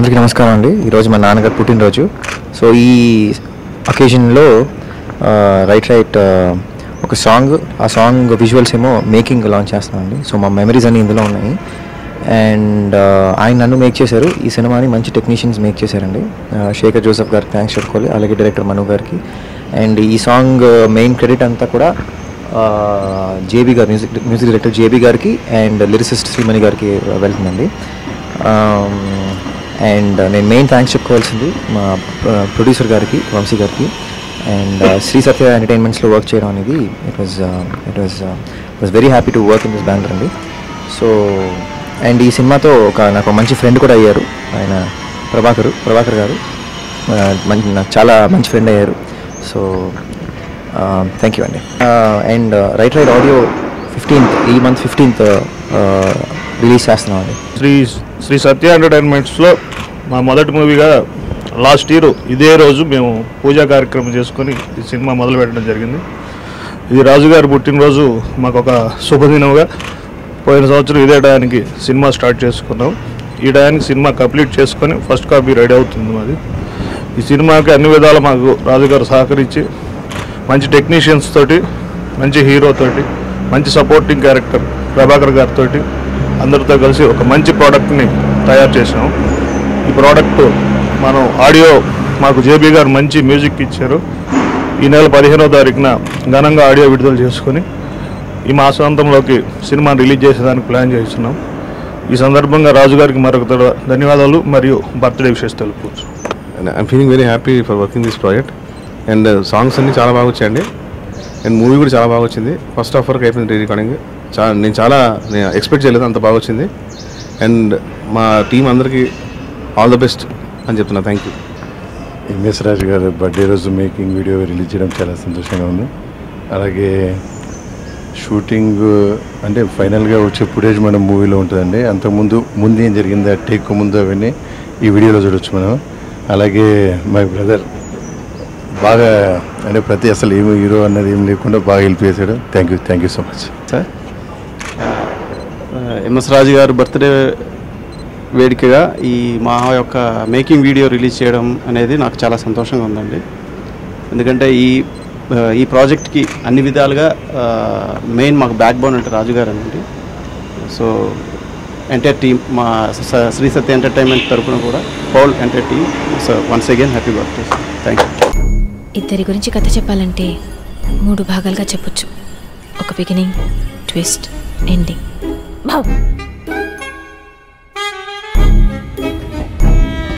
అందరికీ నమస్కారం అండి ఈరోజు మా నాన్నగారు పుట్టినరోజు సో ఈ అకేషన్లో రైట్ రైట్ ఒక సాంగ్ ఆ సాంగ్ విజువల్స్ ఏమో మేకింగ్ లాంచ్ చేస్తున్నామండి సో మా మెమరీస్ అన్ని ఇందులో ఉన్నాయి అండ్ ఆయన నన్ను మేక్ చేశారు ఈ సినిమాని మంచి టెక్నీషియన్స్ మేక్ చేశారండి Uh, శేఖర్ జోసఫ్ గారికి థ్యాంక్స్ చెప్పుకోవాలి అలాగే డైరెక్టర్ మను గారికి అండ్ ఈ సాంగ్ మెయిన్ క్రెడిట్ అంతా కూడా జేబీ గారు మ్యూజిక్ మ్యూజిక్ డైరెక్టర్ జేబీ గారికి అండ్ లిరిసిస్ట్ శ్రీమణి గారికి వెళ్తుందండి అండ్ నేను మెయిన్ థ్యాంక్స్ చెప్పుకోవాల్సింది మా ప్రొడ్యూసర్ గారికి వంశీ గారికి అండ్ శ్రీ సత్య ఎంటర్టైన్మెంట్స్లో వర్క్ చేయడం అనేది it was it was was very happy to work in this banner అండి సో అండ్ ఈ సినిమాతో ఒక నాకు ఒక మంచి ఫ్రెండ్ కూడా అయ్యారు ఆయన ప్రభాకర్ ప్రభాకర్ గారు Uh, మంచి నాకు చాలా మంచి ఫ్రెండ్ అయ్యారు సో థ్యాంక్ యూ అండి and right right audio fifteenth ఈ మంత్ ఫిఫ్టీన్త్ రిలీజ్ చేస్తున్నాం అండి శ్రీ శ్రీ సత్య ఎంటర్టైన్మెంట్స్లో మా మొదటి మూవీగా లాస్ట్ ఇయర్ ఇదే రోజు మేము పూజా కార్యక్రమం చేసుకొని ఈ సినిమా మొదలు పెట్టడం జరిగింది ఇది రాజుగారి పుట్టినరోజు మాకు ఒక శుభదినముగా పోయిన సంవత్సరం ఇదే టయానికి సినిమా స్టార్ట్ చేసుకున్నాం ఈ టయానికి సినిమా కంప్లీట్ చేసుకొని ఫస్ట్ కాపీ రెడీ అవుతుంది మాది ఈ సినిమాకి అన్ని విధాలు మాకు రాజుగారు సహకరించి మంచి టెక్నీషియన్స్ తోటి మంచి హీరో తోటి మంచి సపోర్టింగ్ క్యారెక్టర్ ప్రభాకర్ గారితో అందరితో కలిసి ఒక మంచి ప్రోడక్ట్ని తయారు చేసాం ఈ ప్రోడక్ట్ మనం ఆడియో మాకు జేబీ గారు మంచి మ్యూజిక్ ఇచ్చారు ఈ నెల పదిహేనో తారీఖున ఘనంగా ఆడియో విడుదల చేసుకొని ఈ మాసాంతంలోకి సినిమాని రిలీజ్ చేసేదానికి ప్లాన్ చేస్తున్నాం ఈ సందర్భంగా రాజుగారికి మరొక తడ- ధన్యవాదాలు మరియు బర్త్డే విషెస్ తెలుపుకోవచ్చు and I'm feeling very happy for working this project and songs అన్ని చాలా బాగా వచ్చాయండి అండ్ మూవీ కూడా చాలా బాగా వచ్చింది ఫస్ట్ హాఫ్ వరకు అయిపోయింది రీ రికార్డింగ్ చాలా నేను చాలా నేను ఎక్స్పెక్ట్ చేయలేదు అంత బాగా వచ్చింది అండ్ మా టీం అందరికీ ఆల్ ద బెస్ట్ అని చెప్తున్నా థ్యాంక్ యూ ఎంఎస్ రాజు గారు బర్త్డే రోజు మేకింగ్ వీడియో రిలీజ్ చేయడం చాలా సంతోషంగా ఉంది అలాగే షూటింగ్ అంటే ఫైనల్గా వచ్చే ఫుటేజ్ మన మూవీలో ఉంటుందండి అంతకుముందు ముందు ఏం జరిగిందో టేక్ ముందు అవన్నీ ఈ వీడియోలో చూడొచ్చు మనం అలాగే మై బ్రదర్ బాగా అంటే ప్రతి అసలు ఏమి హీరో అన్నది ఏం లేకుండా బాగా హెల్ప్ చేశాడు thank you thank you so much sir MS Raju గారు బర్త్డే వేడుకగా ఈ మా యొక్క మేకింగ్ వీడియో రిలీజ్ చేయడం అనేది నాకు చాలా సంతోషంగా ఉందండి ఎందుకంటే ఈ ఆ, ఈ ప్రాజెక్ట్కి అన్ని విధాలుగా మెయిన్ మాకు బ్యాక్ బోన్ అంటే రాజు గారు అండి సో ఎంటైర్ టీమ్ మా స- శ్రీ సత్య ఎంటర్టైన్మెంట్ తరపున కూడా whole entire team so once again happy birthday thank you ఇద్దరి గురించి కథ చెప్పాలంటే మూడు భాగాలుగా చెప్పొచ్చు ఒక బిగినింగ్ ట్విస్ట్ ఎండింగ్ బావ్